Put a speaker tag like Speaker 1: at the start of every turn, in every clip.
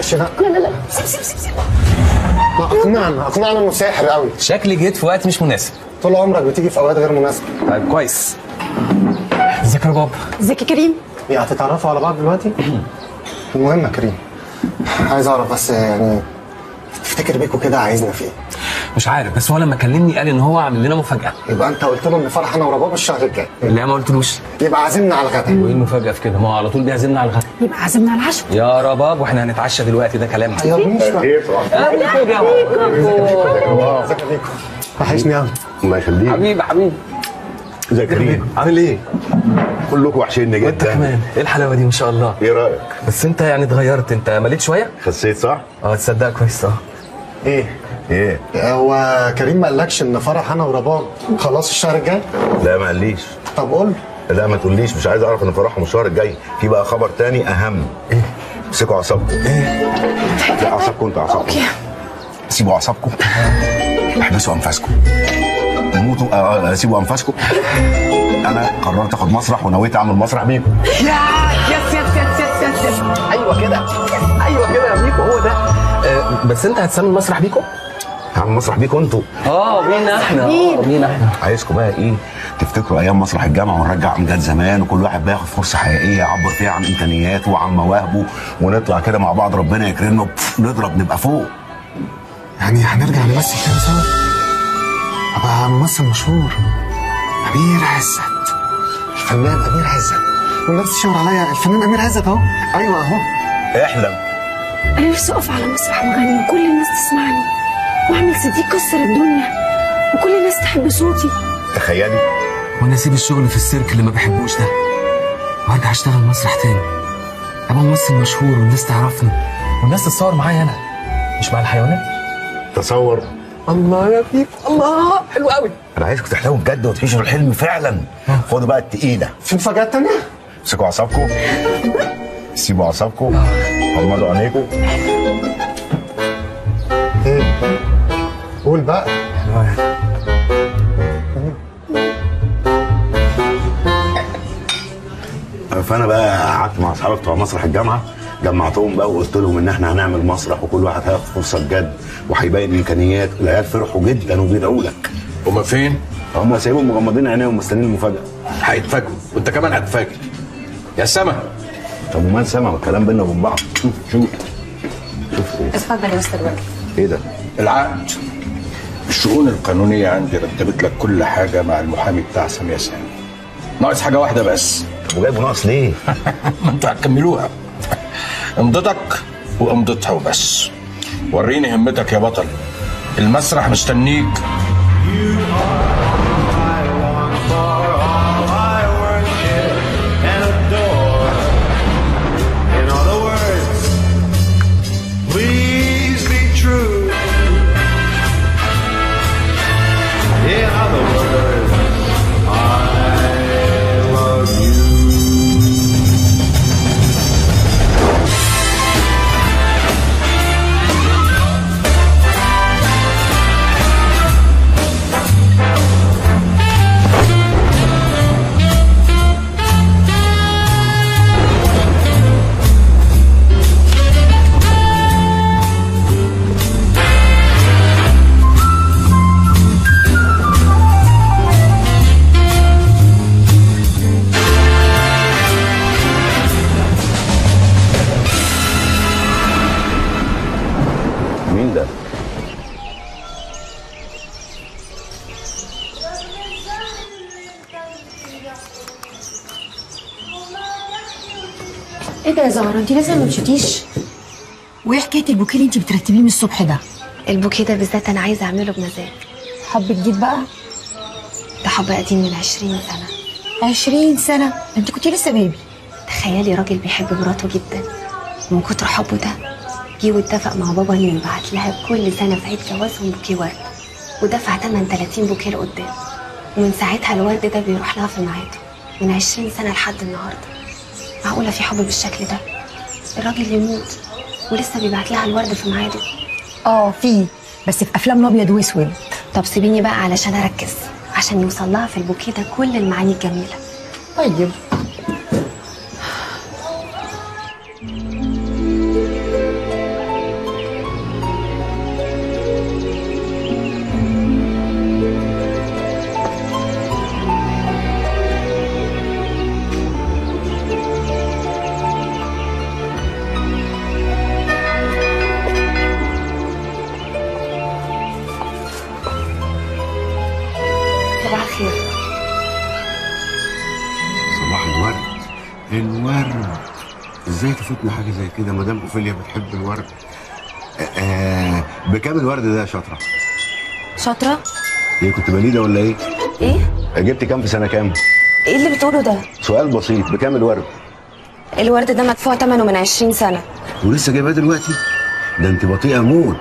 Speaker 1: معلش لا
Speaker 2: لا لا لا سيب سيب سيب سيب
Speaker 1: ما اقنعنا اقنعنا انه ساحر قوي
Speaker 3: شكلي جيت في وقت مش مناسب
Speaker 1: طول عمرك بتيجي في اوقات غير مناسبه
Speaker 3: طيب كويس ازيك يا بابا
Speaker 2: ازيك يا كريم
Speaker 1: يعني هتتعرفوا على بعض دلوقتي المهم يا كريم عايز اعرف بس يعني تفتكر بيكو كده عايزنا في ايه
Speaker 3: مش عارف بس هو لما كلمني قال ان هو عامل لنا مفاجاه
Speaker 1: يبقى انت قلت له ان فرح انا ورباب الشهر الجاي
Speaker 3: اللي ما قلتلوش
Speaker 1: يبقى عازمنا على الغدا
Speaker 3: وايه المفاجاه في كده ما هو على طول بيعزمنا على الغدا
Speaker 2: يبقى عزمنا على العشاء
Speaker 3: يا رباب واحنا هنتعشى دلوقتي ده كلام
Speaker 1: يا مش ازيك يا بيكو وحشني قوي
Speaker 4: الله يخليك
Speaker 3: حبيبي حبيبي
Speaker 4: ازيك يا كريم
Speaker 3: عامل ايه
Speaker 4: كلكم وحشيني
Speaker 3: وانت
Speaker 4: جدا
Speaker 3: كمان ايه الحلاوه دي ما شاء الله
Speaker 4: ايه رايك
Speaker 3: بس انت يعني اتغيرت انت مليت شويه
Speaker 4: خسيت صح
Speaker 3: اه تصدق كويس اه
Speaker 1: ايه
Speaker 4: ايه
Speaker 1: هو كريم ما قالكش ان فرح انا ورباب خلاص الشهر الجاي
Speaker 4: لا ما قاليش
Speaker 1: طب قول
Speaker 4: لا ما تقوليش مش عايز اعرف ان فرحهم الشهر الجاي في بقى خبر تاني اهم ايه امسكوا اعصابكم ايه لا اعصابكم انتوا اعصابكم سيبوا اعصابكم احبسوا انفاسكم موتوا آه، آه، سيبوا انفاسكم انا قررت اخد مسرح ونويت اعمل مسرح بيكم
Speaker 3: يس يس يس يس يس يس ايوه كده ايوه كده يا بيكو هو ده آه بس انت هتسمي المسرح بيكو؟
Speaker 4: هعمل مسرح بيكم انتوا
Speaker 3: اه مين احنا؟ اه مين احنا؟
Speaker 4: عايزكم بقى ايه تفتكروا ايام مسرح الجامعه ونرجع امجاد زمان وكل واحد بقى ياخد فرصه حقيقيه يعبر فيها عن امكانياته وعن مواهبه ونطلع كده مع بعض ربنا يكرمنا بف، نضرب نبقى فوق
Speaker 1: يعني هنرجع نمثل تاني سوا ابقى ممثل مشهور امير عزت الفنان امير عزت والناس تشاور عليا الفنان امير عزت اهو ايوه اهو
Speaker 4: احلم
Speaker 2: انا نفسي اقف على مسرح واغني وكل الناس تسمعني واعمل سي دي يكسر الدنيا وكل الناس تحب صوتي
Speaker 4: تخيلي
Speaker 3: وانا اسيب الشغل في السيرك اللي ما بحبوش ده وارجع اشتغل مسرح تاني ابقى ممثل مشهور والناس تعرفني والناس تتصور معايا انا مش مع الحيوانات
Speaker 4: تصور
Speaker 3: الله يا بيكو الله حلو قوي
Speaker 4: انا عايزكم تحلموا بجد وتعيشوا الحلم فعلا خدوا بقى التقيله
Speaker 1: في مفاجآت تانية؟
Speaker 4: امسكوا اعصابكم سيبوا اعصابكم غمضوا عينيكم
Speaker 1: ايه قول بقى
Speaker 4: فانا بقى قعدت مع اصحابي بتوع مسرح الجامعه جمعتهم بقى وقلت لهم ان احنا هنعمل مسرح وكل واحد هياخد فرصه بجد وهيبين امكانيات العيال فرحوا جدا وبيدعوا لك
Speaker 5: هما فين؟
Speaker 4: هم سايبهم مغمضين عينيهم مستنيين المفاجاه
Speaker 5: هيتفاجئوا وانت كمان هتتفاجئ يا سما
Speaker 4: طب ومال سمع الكلام بينا وبين بعض شوف شوف شوف ايه
Speaker 2: اتفضل يا استاذ وائل
Speaker 4: ايه ده
Speaker 5: العقد الشؤون القانونية عندي رتبت لك كل حاجة مع المحامي بتاع سامية سامي ناقص حاجة واحدة بس
Speaker 4: طب وجايبه ناقص ليه؟
Speaker 5: ما انتوا هتكملوها امضتك وامضتها وبس وريني همتك يا بطل المسرح مستنيك
Speaker 6: In other words, please be true. In other words, I love you.
Speaker 4: مين ده؟
Speaker 2: ايه ده يا زهره انت لسه ما مشيتيش
Speaker 7: وايه حكايه البوكيه اللي انت بترتبيه من الصبح ده
Speaker 2: البوكيه ده بالذات انا عايزه اعمله بمزاج
Speaker 7: حب جديد بقى
Speaker 2: ده حب قديم من 20 سنه
Speaker 7: 20 سنه انت كنت لسه بيبي
Speaker 2: تخيلي راجل بيحب مراته جدا من كتر حبه ده جه واتفق مع بابا انه يبعت لها كل سنه في عيد جوازهم بوكيه ورد ودفع تمن 30 بوكيه لقدام ومن ساعتها الورد ده بيروح لها في ميعاده من 20 سنه لحد النهارده معقوله في حب بالشكل ده الراجل يموت ولسه بيبعت لها الورد في ميعاده
Speaker 7: اه في بس في افلام الابيض واسود
Speaker 2: طب سيبيني بقى علشان اركز عشان يوصل لها في البوكيه ده كل المعاني الجميله
Speaker 7: طيب
Speaker 2: صباح الخير
Speaker 4: صباح الورد الورد ازاي تفوتنا حاجه زي كده مدام اوفيليا بتحب الورد آه آه، بكام الورد ده يا شاطره
Speaker 2: شاطره
Speaker 4: ايه كنت بليده ولا ايه
Speaker 2: ايه
Speaker 4: جبت كام في سنه كام
Speaker 2: ايه اللي بتقوله ده
Speaker 4: سؤال بسيط بكام الورد
Speaker 2: الورد ده مدفوع ثمنه من 20 سنه
Speaker 4: ولسه جايباه دلوقتي ده انت بطيئه موت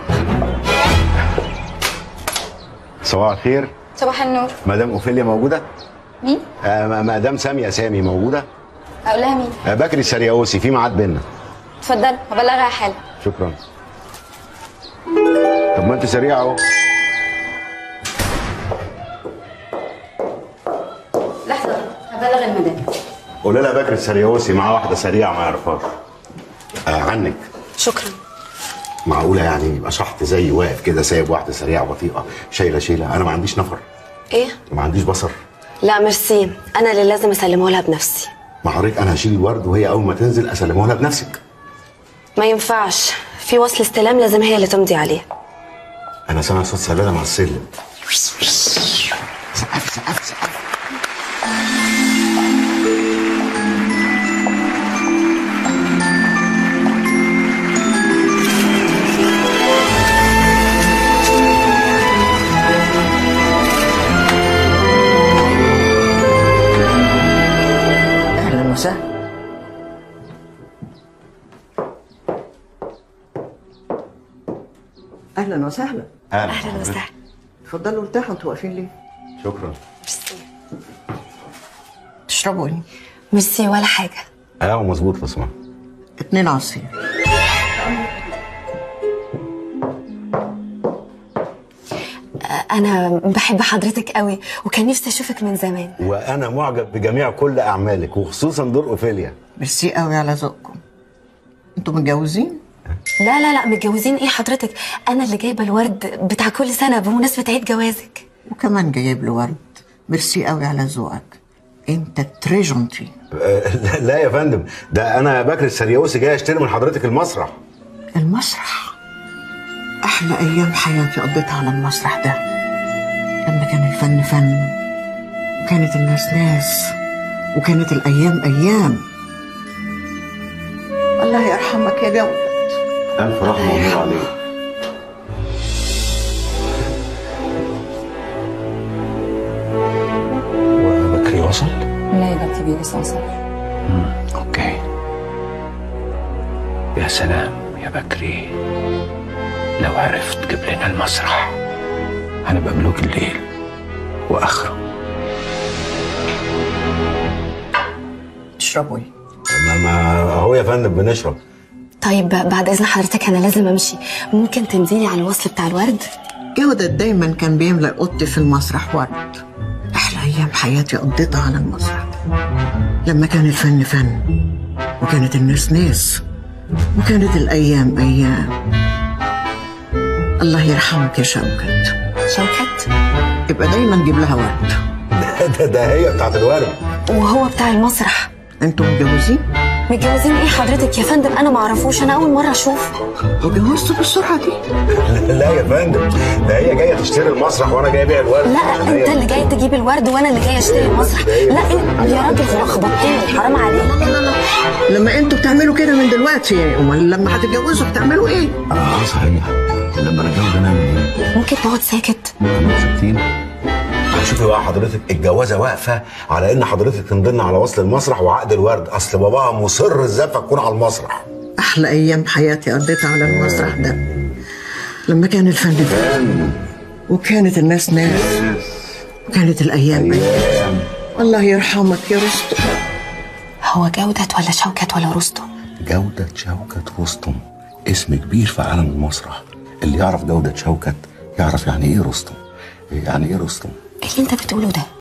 Speaker 4: صباح الخير
Speaker 8: صباح النور
Speaker 4: مدام اوفيليا موجوده
Speaker 8: مين؟
Speaker 4: آه مدام ساميه سامي موجوده
Speaker 8: اقول لها مين؟
Speaker 4: آه بكري السرياوسي في ميعاد بينا
Speaker 8: اتفضل هبلغها حالا
Speaker 4: شكرا طب ما انت سريع اهو
Speaker 8: لحظه هبلغ المدام
Speaker 4: قول لها بكري السرياوسي معاه واحده سريعه ما يعرفهاش آه عنك
Speaker 2: شكرا
Speaker 4: معقوله يعني يبقى شحط زي واقف كده سايب واحده سريعه بطيئه شايله شيله انا ما عنديش نفر
Speaker 2: ايه
Speaker 4: ما عنديش بصر
Speaker 2: لا ميرسي انا اللي لازم اسلمه لها بنفسي
Speaker 4: ما حضرتك انا هشيل الورد وهي اول ما تنزل اسلمه لها بنفسك
Speaker 2: ما ينفعش في وصل استلام لازم هي اللي تمضي عليه
Speaker 4: انا سامع صوت سلالم على السلم سقف سقف سقف
Speaker 9: اهلا وسهلا اهلا وسهلا
Speaker 2: اهلا وسهلا
Speaker 9: اتفضلوا ارتاحوا انتوا واقفين ليه؟
Speaker 4: شكرا
Speaker 9: تشربوا ايه؟
Speaker 2: ميرسي ولا حاجه
Speaker 4: اه مظبوط بسمع
Speaker 9: اتنين عصير
Speaker 2: انا بحب حضرتك قوي وكان نفسي اشوفك من زمان
Speaker 4: وانا معجب بجميع كل اعمالك وخصوصا دور اوفيليا
Speaker 9: ميرسي قوي على ذوقكم انتوا متجوزين؟
Speaker 2: لا لا لا متجوزين ايه حضرتك انا اللي جايبه الورد بتاع كل سنه بمناسبه عيد جوازك
Speaker 9: وكمان جايب له ورد ميرسي قوي على ذوقك انت تري جونتي
Speaker 4: آه، لا- لا يا فندم ده انا بكر السرياوسي جاي اشتري من حضرتك المسرح
Speaker 9: المسرح احلى ايام حياتي قضيتها على المسرح ده لما كان الفن فن وكانت الناس ناس وكانت الايام ايام الله يرحمك يا جودة
Speaker 4: الف رحمه ونور عليك
Speaker 5: وبكري وصل؟
Speaker 8: لا يا بنتي بيه لسه وصل
Speaker 5: اوكي يا سلام يا بكري لو عرفت تجيب لنا المسرح هنبقى ملوك الليل واخره
Speaker 9: تشربوا ايه؟
Speaker 4: ما ما اهو يا فندم بنشرب
Speaker 2: طيب بعد اذن حضرتك انا لازم امشي ممكن تمديلي على الوصل بتاع الورد
Speaker 9: جودة دايما كان بيملأ اوضتي في المسرح ورد احلى ايام حياتي قضيتها على المسرح لما كان الفن فن وكانت الناس ناس وكانت الايام ايام الله يرحمك يا شوكت
Speaker 2: شوكت
Speaker 9: يبقى دايما جيب لها ورد
Speaker 4: ده, ده هي بتاعت الورد
Speaker 2: وهو بتاع المسرح
Speaker 9: انتوا متجوزين
Speaker 2: متجوزين ايه حضرتك يا فندم انا ما اعرفوش انا اول مره اشوفه
Speaker 9: وجوزتوا بالسرعه دي
Speaker 4: لا يا فندم ده هي جايه تشتري المسرح وانا جاي ابيع الورد
Speaker 2: لا
Speaker 4: عشان هي-
Speaker 2: انت اللي جاي تجيب الورد وانا اللي جاي اشتري المسرح لا انت يا راجل لخبطتني حرام عليك
Speaker 9: لما انتوا بتعملوا كده من دلوقتي امال لما هتتجوزوا بتعملوا ايه
Speaker 4: اه صحيح لما نتجوز نعمل ايه؟
Speaker 2: ممكن تقعد ساكت
Speaker 4: هنبقى ساكتين شوفي بقى حضرتك الجوازه واقفه على ان حضرتك تمضلنا على وصل المسرح وعقد الورد اصل باباها مصر الزفه تكون على المسرح
Speaker 9: احلى ايام حياتي قضيتها على المسرح ده لما كان الفن فن وكانت الناس ناس وكانت الايام ايام الله يرحمك يا رستم
Speaker 2: هو جودة ولا شوكت ولا رستم
Speaker 4: جودة شوكت رستم اسم كبير في عالم المسرح اللي يعرف جودة شوكت يعرف يعني ايه رستم يعني ايه رستم
Speaker 2: ايه اللي انت بتقوله ده